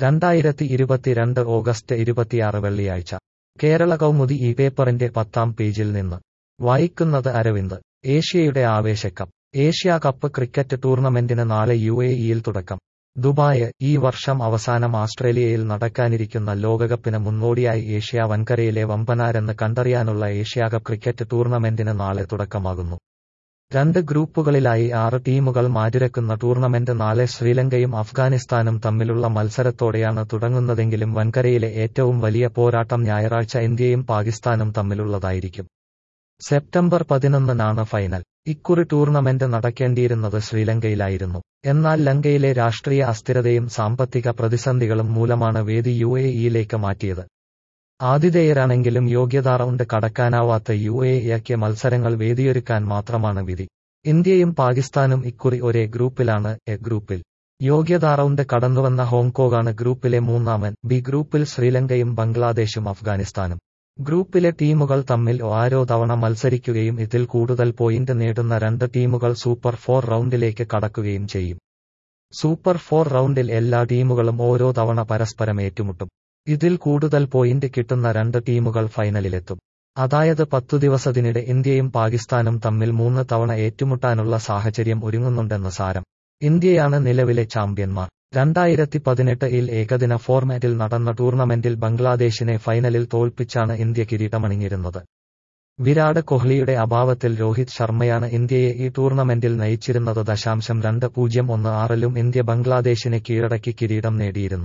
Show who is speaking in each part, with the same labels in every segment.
Speaker 1: രണ്ടായിരത്തി ഇരുപത്തിരണ്ട് ഓഗസ്റ്റ് ഇരുപത്തിയാറ് വെള്ളിയാഴ്ച കേരള കൗമുദി ഈ പേപ്പറിന്റെ പത്താം പേജിൽ നിന്ന് വായിക്കുന്നത് അരവിന്ദ് ഏഷ്യയുടെ ആവേശക്കപ്പ് ഏഷ്യാ കപ്പ് ക്രിക്കറ്റ് ടൂർണമെന്റിന് നാളെ യു എ ഇയിൽ തുടക്കം ദുബായ് ഈ വർഷം അവസാനം ആസ്ട്രേലിയയിൽ നടക്കാനിരിക്കുന്ന ലോകകപ്പിന് മുന്നോടിയായി ഏഷ്യ വൻകരയിലെ വമ്പനാരെന്ന് കണ്ടറിയാനുള്ള ഏഷ്യാകപ്പ് ക്രിക്കറ്റ് ടൂർണമെന്റിന് നാളെ തുടക്കമാകുന്നു രണ്ട് ഗ്രൂപ്പുകളിലായി ആറ് ടീമുകൾ മാറ്റുരക്കുന്ന ടൂർണമെന്റ് നാളെ ശ്രീലങ്കയും അഫ്ഗാനിസ്ഥാനും തമ്മിലുള്ള മത്സരത്തോടെയാണ് തുടങ്ങുന്നതെങ്കിലും വൻകരയിലെ ഏറ്റവും വലിയ പോരാട്ടം ഞായറാഴ്ച ഇന്ത്യയും പാകിസ്ഥാനും തമ്മിലുള്ളതായിരിക്കും സെപ്റ്റംബർ പതിനൊന്നിനാണ് ഫൈനൽ ഇക്കുറി ടൂർണമെന്റ് നടക്കേണ്ടിയിരുന്നത് ശ്രീലങ്കയിലായിരുന്നു എന്നാൽ ലങ്കയിലെ രാഷ്ട്രീയ അസ്ഥിരതയും സാമ്പത്തിക പ്രതിസന്ധികളും മൂലമാണ് വേദി യു എ ഇയിലേക്ക് മാറ്റിയത് ആതിഥേയരാണെങ്കിലും യോഗ്യതാ റൗണ്ട് കടക്കാനാവാത്ത യു എ ഇയക്കിയ മത്സരങ്ങൾ വേദിയൊരുക്കാൻ മാത്രമാണ് വിധി ഇന്ത്യയും പാകിസ്ഥാനും ഇക്കുറി ഒരേ ഗ്രൂപ്പിലാണ് എ ഗ്രൂപ്പിൽ യോഗ്യതാ റൗണ്ട് കടന്നുവന്ന ഹോങ്കോങ്ങാണ് ഗ്രൂപ്പിലെ മൂന്നാമൻ ബി ഗ്രൂപ്പിൽ ശ്രീലങ്കയും ബംഗ്ലാദേശും അഫ്ഗാനിസ്ഥാനും ഗ്രൂപ്പിലെ ടീമുകൾ തമ്മിൽ ഓരോ തവണ മത്സരിക്കുകയും ഇതിൽ കൂടുതൽ പോയിന്റ് നേടുന്ന രണ്ട് ടീമുകൾ സൂപ്പർ ഫോർ റൗണ്ടിലേക്ക് കടക്കുകയും ചെയ്യും സൂപ്പർ ഫോർ റൗണ്ടിൽ എല്ലാ ടീമുകളും ഓരോ തവണ പരസ്പരം ഏറ്റുമുട്ടും ഇതിൽ കൂടുതൽ പോയിന്റ് കിട്ടുന്ന രണ്ട് ടീമുകൾ ഫൈനലിലെത്തും അതായത് പത്തു ദിവസത്തിനിടെ ഇന്ത്യയും പാകിസ്ഥാനും തമ്മിൽ മൂന്ന് തവണ ഏറ്റുമുട്ടാനുള്ള സാഹചര്യം ഒരുങ്ങുന്നുണ്ടെന്ന് സാരം ഇന്ത്യയാണ് നിലവിലെ ചാമ്പ്യന്മാർ രണ്ടായിരത്തി പതിനെട്ടിൽ ഏകദിന ഫോർമാറ്റിൽ നടന്ന ടൂർണമെന്റിൽ ബംഗ്ലാദേശിനെ ഫൈനലിൽ തോൽപ്പിച്ചാണ് ഇന്ത്യ കിരീടമണിഞ്ഞിരുന്നത് വിരാട് കോഹ്ലിയുടെ അഭാവത്തിൽ രോഹിത് ശർമ്മയാണ് ഇന്ത്യയെ ഈ ടൂർണമെന്റിൽ നയിച്ചിരുന്നത് ദശാംശം രണ്ട് പൂജ്യം ഒന്ന് ആറിലും ഇന്ത്യ ബംഗ്ലാദേശിനെ കീഴടക്കി കിരീടം നേടിയിരുന്നു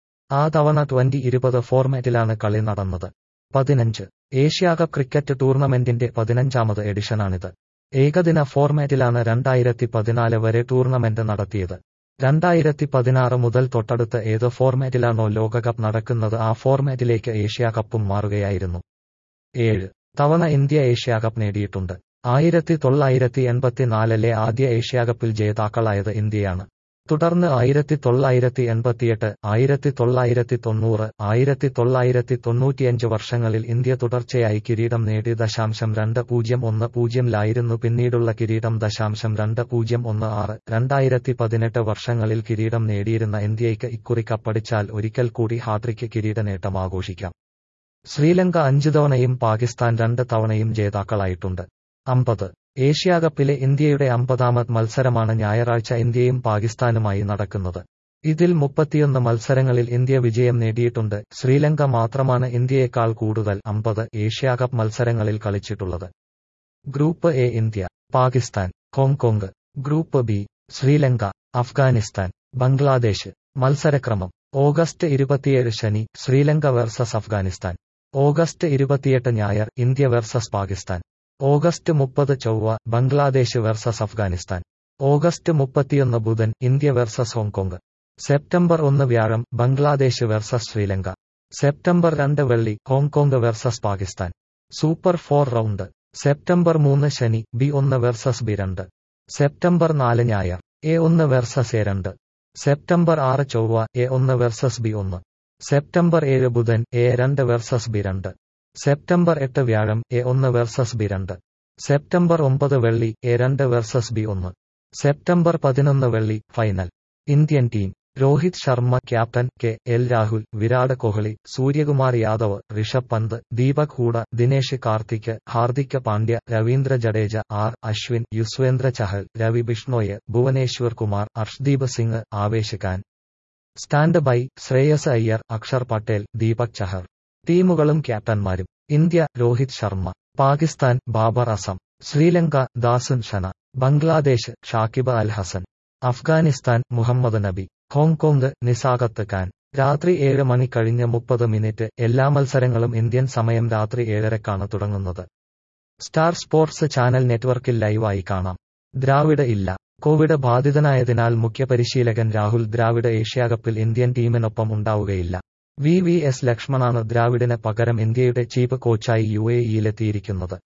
Speaker 1: ആ തവണ ട്വന്റി ഇരുപത് ഫോർമാറ്റിലാണ് കളി നടന്നത് പതിനഞ്ച് ഏഷ്യാകപ്പ് ക്രിക്കറ്റ് ടൂർണമെന്റിന്റെ പതിനഞ്ചാമത് എഡിഷനാണിത് ഏകദിന ഫോർമാറ്റിലാണ് രണ്ടായിരത്തി പതിനാല് വരെ ടൂർണമെന്റ് നടത്തിയത് രണ്ടായിരത്തി പതിനാറ് മുതൽ തൊട്ടടുത്ത് ഏത് ഫോർമാറ്റിലാണോ ലോകകപ്പ് നടക്കുന്നത് ആ ഫോർമാറ്റിലേക്ക് ഏഷ്യാകപ്പും മാറുകയായിരുന്നു ഏഴ് തവണ ഇന്ത്യ ഏഷ്യാകപ്പ് നേടിയിട്ടുണ്ട് ആയിരത്തി തൊള്ളായിരത്തി എൺപത്തിനാലിലെ ആദ്യ ഏഷ്യാകപ്പിൽ ജേതാക്കളായത് ഇന്ത്യയാണ് തുടർന്ന് ആയിരത്തി തൊള്ളായിരത്തി എൺപത്തിയെട്ട് ആയിരത്തി തൊള്ളായിരത്തി തൊണ്ണൂറ് ആയിരത്തി തൊള്ളായിരത്തി തൊണ്ണൂറ്റിയഞ്ച് വർഷങ്ങളിൽ ഇന്ത്യ തുടർച്ചയായി കിരീടം നേടി ദശാംശം രണ്ട് പൂജ്യം ഒന്ന് പൂജ്യമിലായിരുന്നു പിന്നീടുള്ള കിരീടം ദശാംശം രണ്ട് പൂജ്യം ഒന്ന് ആറ് രണ്ടായിരത്തി പതിനെട്ട് വർഷങ്ങളിൽ കിരീടം നേടിയിരുന്ന ഇന്ത്യയ്ക്ക് ഇക്കുറി കപ്പടിച്ചാൽ ഒരിക്കൽ കൂടി ഹാട്രിക്ക് കിരീട നേട്ടം ആഘോഷിക്കാം ശ്രീലങ്ക അഞ്ചു തവണയും പാകിസ്ഥാൻ രണ്ട് തവണയും ജേതാക്കളായിട്ടുണ്ട് അമ്പത് ഏഷ്യാകപ്പിലെ ഇന്ത്യയുടെ അമ്പതാമത് മത്സരമാണ് ഞായറാഴ്ച ഇന്ത്യയും പാകിസ്ഥാനുമായി നടക്കുന്നത് ഇതിൽ മുപ്പത്തിയൊന്ന് മത്സരങ്ങളിൽ ഇന്ത്യ വിജയം നേടിയിട്ടുണ്ട് ശ്രീലങ്ക മാത്രമാണ് ഇന്ത്യയേക്കാൾ കൂടുതൽ അമ്പത് ഏഷ്യാകപ്പ് മത്സരങ്ങളിൽ കളിച്ചിട്ടുള്ളത് group A India Pakistan Hong Kong group B Sri Lanka Afghanistan Bangladesh മത്സരക്രമം ഓഗസ്റ്റ് ഇരുപത്തിയേഴ് ശനി ശ്രീലങ്ക വേഴ്സസ് അഫ്ഗാനിസ്ഥാൻ ഓഗസ്റ്റ് ഇരുപത്തിയെട്ട് ഞായർ ഇന്ത്യ വേഴ്സസ് പാകിസ്ഥാൻ ഓഗസ്റ്റ് മുപ്പത് ചൊവ്വ ബംഗ്ലാദേശ് വേഴ്സസ് അഫ്ഗാനിസ്ഥാൻ ഓഗസ്റ്റ് മുപ്പത്തിയൊന്ന് ബുധൻ ഇന്ത്യ വേഴ്സസ് ഹോങ്കോങ് സെപ്റ്റംബർ ഒന്ന് വ്യാഴം ബംഗ്ലാദേശ് വേഴ്സസ് ശ്രീലങ്ക സെപ്റ്റംബർ രണ്ട് വെള്ളി Hong Kong versus Pakistan super four round September മൂന്ന് ശനി ബി ഒന്ന് വേഴ്സസ് ബി രണ്ട് സെപ്റ്റംബർ നാല് ഞായർ എ ഒന്ന് വേഴ്സസ് എ രണ്ട് സെപ്റ്റംബർ ആറ് ചൊവ്വ എ ഒന്ന് വേഴ്സസ് ബി ഒന്ന് സെപ്റ്റംബർ ഏഴ് ബുധൻ എ രണ്ട് വേഴ്സസ് ബി രണ്ട് സെപ്റ്റംബർ എട്ട് വ്യാഴം എ ഒന്ന് വേഴ്സസ് ബി രണ്ട് സെപ്റ്റംബർ ഒമ്പത് വെള്ളി എ രണ്ട് വേഴ്സസ് ബി ഒന്ന് സെപ്റ്റംബർ പതിനൊന്ന് വെള്ളി final Indian team Rohit Sharma captain K L Rahul Virat Kohli Suryakumar Yadav Rishabh Pant Deepak Hooda Dinesh Karthik Hardik Pandya Ravindra Jadeja R Ashwin Yuzvendra Chahal Ravi Bishnoi Bhuvneshwar Kumar Arshdeep Singh Avesh Khan stand by Shreyas Iyer Axar Patel Deepak Chahar ടീമുകളും ക്യാപ്റ്റന്മാരും ഇന്ത്യ രോഹിത് ശർമ്മ പാകിസ്ഥാൻ ബാബർ അസം ശ്രീലങ്ക ദാസുൻ ഷന ബംഗ്ലാദേശ് ഷാക്കിബ് അൽ ഹസൻ അഫ്ഗാനിസ്ഥാൻ മുഹമ്മദ് നബി ഹോങ്കോങ് നിസാഗത്ത് ഖാൻ രാത്രി ഏഴ് മണി കഴിഞ്ഞ് മുപ്പത് മിനിറ്റ് എല്ലാ മത്സരങ്ങളും ഇന്ത്യൻ സമയം രാത്രി ഏഴരക്കാണ് തുടങ്ങുന്നത് സ്റ്റാർ സ്പോർട്സ് ചാനൽ നെറ്റ്വർക്കിൽ ലൈവായി കാണാം ദ്രാവിഡ് ഇല്ല കോവിഡ് ബാധിതനായതിനാൽ മുഖ്യ പരിശീലകൻ രാഹുൽ ദ്രാവിഡ് ഏഷ്യാകപ്പിൽ ഇന്ത്യൻ ടീമിനൊപ്പം ഉണ്ടാവുകയില്ല വി വി എസ് ലക്ഷ്മണാണ് ദ്രാവിഡിന് പകരം ഇന്ത്യയുടെ ചീഫ് കോച്ചായി യു എ ഇയിലെത്തിയിരിക്കുന്നത്